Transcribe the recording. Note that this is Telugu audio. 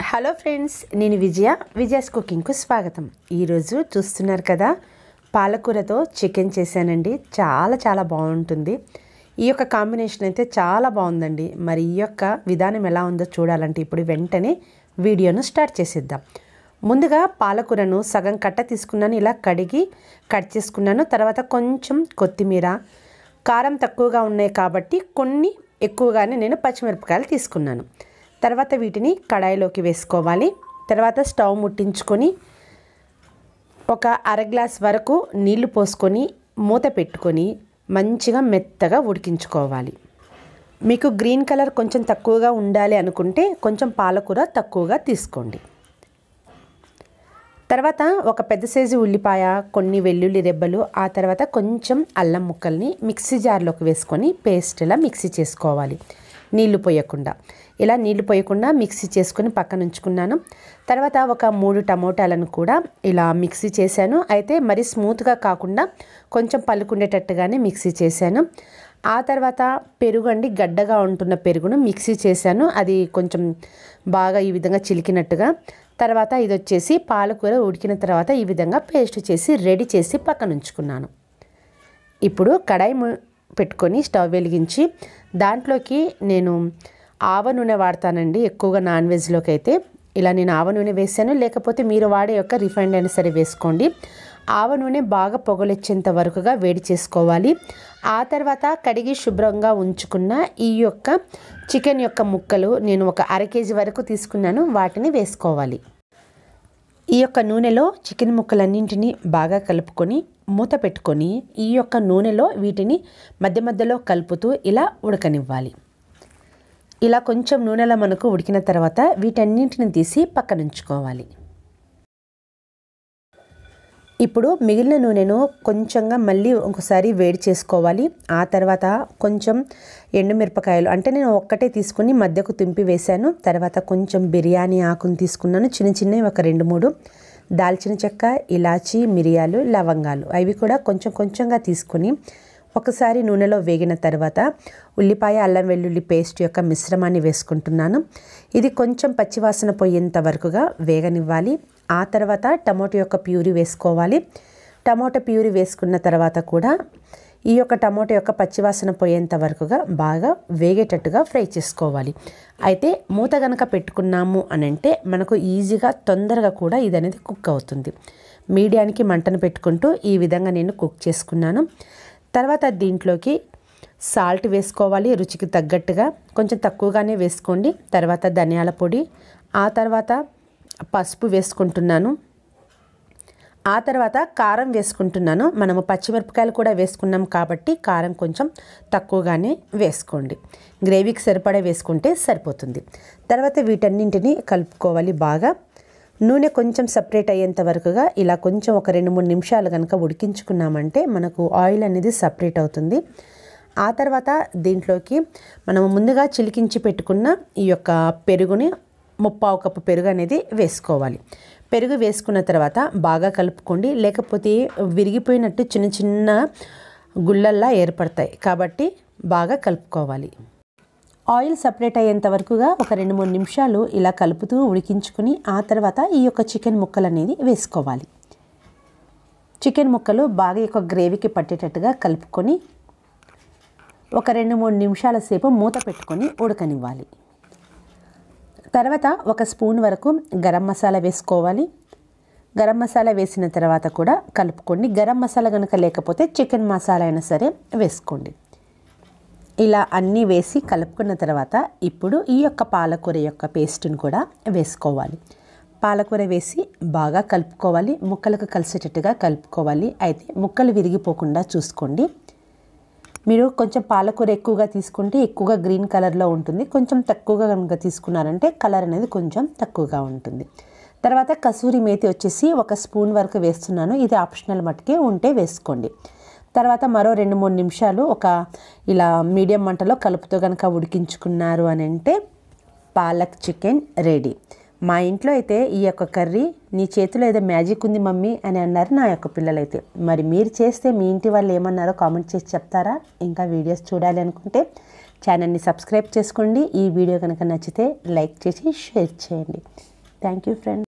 హలో ఫ్రెండ్స్ నేను విజయ విజయాస్ కుకింగ్కు స్వాగతం ఈరోజు చూస్తున్నారు కదా పాలకూరతో చికెన్ చేశానండి చాలా చాలా బాగుంటుంది ఈ యొక్క కాంబినేషన్ అయితే చాలా బాగుందండి మరి ఈ యొక్క విధానం ఎలా ఉందో చూడాలంటే ఇప్పుడు వెంటనే వీడియోను స్టార్ట్ చేసేద్దాం ముందుగా పాలకూరను సగం కట్ట తీసుకున్నాను ఇలా కడిగి కట్ చేసుకున్నాను తర్వాత కొంచెం కొత్తిమీర కారం తక్కువగా ఉన్నాయి కాబట్టి కొన్ని ఎక్కువగానే నేను పచ్చిమిరపకాయలు తీసుకున్నాను తర్వాత వీటిని కడాయిలోకి వేసుకోవాలి తర్వాత స్టవ్ ముట్టించుకొని ఒక అర గ్లాస్ వరకు నీళ్లు పోసుకొని మూత పెట్టుకొని మంచిగా మెత్తగా ఉడికించుకోవాలి మీకు గ్రీన్ కలర్ కొంచెం తక్కువగా ఉండాలి అనుకుంటే కొంచెం పాలకూర తక్కువగా తీసుకోండి తర్వాత ఒక పెద్ద సైజు ఉల్లిపాయ కొన్ని వెల్లుల్లి రెబ్బలు ఆ తర్వాత కొంచెం అల్లం ముక్కల్ని మిక్సీ జార్లోకి వేసుకొని పేస్ట్లా మిక్సీ చేసుకోవాలి నీళ్లు పోయకుండా ఇలా నీళ్లు పోయకుండా మిక్సీ చేసుకొని పక్కన ఉంచుకున్నాను తర్వాత ఒక మూడు టమోటాలను కూడా ఇలా మిక్సీ చేశాను అయితే మరి స్మూత్గా కాకుండా కొంచెం పలుకుండేటట్టుగానే మిక్సీ చేశాను ఆ తర్వాత పెరుగు అండి గడ్డగా ఉంటున్న పెరుగును మిక్సీ చేశాను అది కొంచెం బాగా ఈ విధంగా చిలికినట్టుగా తర్వాత ఇది వచ్చేసి పాలకూర ఉడికిన తర్వాత ఈ విధంగా పేస్ట్ చేసి రెడీ చేసి పక్కన ఉంచుకున్నాను ఇప్పుడు కడాయి పెట్టుకొని స్టవ్ వెలిగించి దాంట్లోకి నేను ఆవ నూనె వాడతానండి ఎక్కువగా నాన్ వెజ్లోకి అయితే ఇలా నేను ఆవ నూనె వేసాను లేకపోతే మీరు వాడే యొక్క రిఫైండ్ అయినా సరే వేసుకోండి ఆవ నూనె బాగా పొగలొచ్చేంత వరకుగా వేడి చేసుకోవాలి ఆ తర్వాత కడిగి శుభ్రంగా ఉంచుకున్న ఈ యొక్క చికెన్ యొక్క ముక్కలు నేను ఒక అర కేజీ వరకు తీసుకున్నాను వాటిని వేసుకోవాలి ఈ యొక్క నూనెలో చికెన్ ముక్కలన్నింటినీ బాగా కలుపుకొని మూత పెట్టుకొని ఈ యొక్క నూనెలో వీటిని మధ్య మధ్యలో కలుపుతూ ఇలా ఉడకనివ్వాలి ఇలా కొంచెం నూనెలో మనకు ఉడికిన తర్వాత వీటన్నింటిని తీసి పక్కనుంచుకోవాలి ఇప్పుడు మిగిలిన నూనెను కొంచెంగా మళ్ళీ ఒకసారి వేడి చేసుకోవాలి ఆ తర్వాత కొంచెం ఎండుమిరపకాయలు అంటే నేను ఒక్కటే తీసుకుని మధ్యకు తింపి వేశాను తర్వాత కొంచెం బిర్యానీ ఆకును తీసుకున్నాను చిన్న చిన్నవి ఒక రెండు మూడు దాల్చిన చెక్క ఇలాచి మిరియాలు లవంగాలు అవి కూడా కొంచెం కొంచెంగా తీసుకొని ఒకసారి నూనెలో వేగిన తర్వాత ఉల్లిపాయ అల్లం వెల్లుల్లి పేస్ట్ యొక్క మిశ్రమాన్ని వేసుకుంటున్నాను ఇది కొంచెం పచ్చివాసన పోయేంత వరకుగా వేగనివ్వాలి ఆ తర్వాత టమాటో యొక్క ప్యూరీ వేసుకోవాలి టమాటో ప్యూరీ వేసుకున్న తర్వాత కూడా ఈ యొక్క టమాటో యొక్క పచ్చివాసన పోయేంత వరకుగా బాగా వేగేటట్టుగా ఫ్రై చేసుకోవాలి అయితే మూత గనక పెట్టుకున్నాము అని అంటే మనకు ఈజీగా తొందరగా కూడా ఇది అనేది కుక్ అవుతుంది మీడియానికి మంటను పెట్టుకుంటూ ఈ విధంగా నేను కుక్ చేసుకున్నాను తర్వాత దీంట్లోకి సాల్ట్ వేసుకోవాలి రుచికి తగ్గట్టుగా కొంచెం తక్కువగానే వేసుకోండి తర్వాత ధనియాల పొడి ఆ తర్వాత పసుపు వేసుకుంటున్నాను ఆ తర్వాత కారం వేసుకుంటున్నాను మనము పచ్చిమిరపకాయలు కూడా వేసుకున్నాం కాబట్టి కారం కొంచెం తక్కువగానే వేసుకోండి గ్రేవీకి సరిపడా వేసుకుంటే సరిపోతుంది తర్వాత వీటన్నింటినీ కలుపుకోవాలి బాగా నూనె కొంచెం సపరేట్ అయ్యేంత వరకుగా ఇలా కొంచెం ఒక రెండు మూడు నిమిషాలు కనుక ఉడికించుకున్నామంటే మనకు ఆయిల్ అనేది సపరేట్ అవుతుంది ఆ తర్వాత దీంట్లోకి మనము ముందుగా చిలికించి పెట్టుకున్న ఈ యొక్క పెరుగుని ముప్పావు కప్పు పెరుగు అనేది వేసుకోవాలి పెరుగు వేసుకున్న తర్వాత బాగా కలుపుకోండి లేకపోతే విరిగిపోయినట్టు చిన్న చిన్న గుళ్ళల్లా ఏర్పడతాయి కాబట్టి బాగా కలుపుకోవాలి ఆయిల్ సపరేట్ అయ్యేంత వరకుగా ఒక రెండు మూడు నిమిషాలు ఇలా కలుపుతూ ఉడికించుకుని ఆ తర్వాత ఈ యొక్క చికెన్ ముక్కలు అనేది వేసుకోవాలి చికెన్ ముక్కలు బాగా యొక్క గ్రేవీకి పట్టేటట్టుగా కలుపుకొని ఒక రెండు మూడు నిమిషాల సేపు మూత పెట్టుకొని ఉడకనివ్వాలి తర్వాత ఒక స్పూన్ వరకు గరం మసాలా వేసుకోవాలి గరం మసాలా వేసిన తర్వాత కూడా కలుపుకోండి గరం మసాలా కనుక లేకపోతే చికెన్ మసాలా అయినా సరే వేసుకోండి ఇలా అన్నీ వేసి కలుపుకున్న తర్వాత ఇప్పుడు ఈ యొక్క పాలకూర యొక్క పేస్ట్ని కూడా వేసుకోవాలి పాలకూర వేసి బాగా కలుపుకోవాలి ముక్కలకు కలిసేటట్టుగా కలుపుకోవాలి అయితే ముక్కలు విరిగిపోకుండా చూసుకోండి మీరు కొంచెం పాలకూర ఎక్కువగా తీసుకుంటే ఎక్కువగా గ్రీన్ కలర్లో ఉంటుంది కొంచెం తక్కువగా కనుక తీసుకున్నారంటే కలర్ అనేది కొంచెం తక్కువగా ఉంటుంది తర్వాత కసూరి మేతి వచ్చేసి ఒక స్పూన్ వరకు వేస్తున్నాను ఇది ఆప్షనల్ మట్టుకే ఉంటే వేసుకోండి తర్వాత మరో రెండు మూడు నిమిషాలు ఒక ఇలా మీడియం మంటలో కలుపుతో కనుక ఉడికించుకున్నారు అని అంటే పాలక్ చికెన్ రెడీ మా ఇంట్లో అయితే ఈ యొక్క కర్రీ నీ చేతిలో ఏదో మ్యాజిక్ ఉంది మమ్మీ అని అన్నారు నా యొక్క పిల్లలైతే మరి మీరు చేస్తే మీ ఇంటి వాళ్ళు ఏమన్నారో కామెంట్ చేసి చెప్తారా ఇంకా వీడియోస్ చూడాలి అనుకుంటే ఛానల్ని సబ్స్క్రైబ్ చేసుకోండి ఈ వీడియో కనుక నచ్చితే లైక్ చేసి షేర్ చేయండి థ్యాంక్ యూ ఫ్రెండ్స్